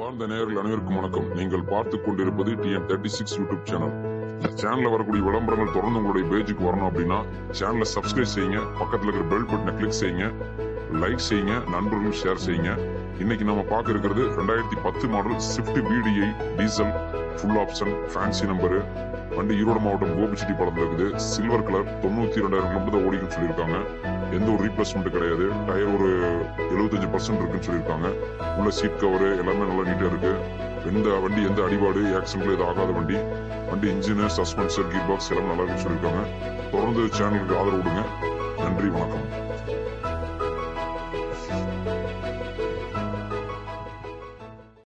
அன்பார்ந்த நேயர்கள் அனைவருக்கும் வணக்கம் நீங்கள் பார்த்து கொண்டிருப்பது TN thirty six YouTube channel சேனல்ல வரக்கூடிய விளம்பரங்கள் தொடர்ந்து உங்களுடைய பேஜுக்கு வரணும் அப்படின்னா சேனலை சப்ஸ்கிரைப் செய்யுங்க பக்கத்துல இருக்கிற பெல் பட்டனை கிளிக் செய்யுங்க லைக் செய்யுங்க நண்பர்களும் ஷேர் செய்யுங்க இன்னைக்கு நம்ம பார்க்க இருக்கிறது ரெண்டாயிரத்தி பத்து model Swift VDI diesel full option fancy number வண்டி ஈரோடு மாவட்டம் கோபிச்செட்டி படத்துல இருக்குது சில்வர் கலர் தொண்ணூத்தி ரெண்டாயிரம் கிலோமீட்டர் தான் ஓடிக்குன்னு சொல்லியிருக்காங்க எந்த ஒரு ரீப்ளேஸ்மெண்ட் கிடையாது டயர் ஒரு எழுபத்தஞ்சு பர்சன்ட் இருக்குன்னு சொல்லியிருக்காங்க உள்ள சீட் கவர் எல்லாமே நல்லா நீட்டா இருக்கு எந்த வண்டி எந்த அடிபாடு ஆக்சிடென்ட்ல இது ஆகாத வண்டி வண்டி இன்ஜின் சஸ்பென்சர் கீர் பாக்ஸ் எல்லாம் நல்லா இருக்குன்னு சொல்லியிருக்காங்க தொடர்ந்து சேனலுக்கு ஆதரவு கொடுங்க நன்றி வணக்கம்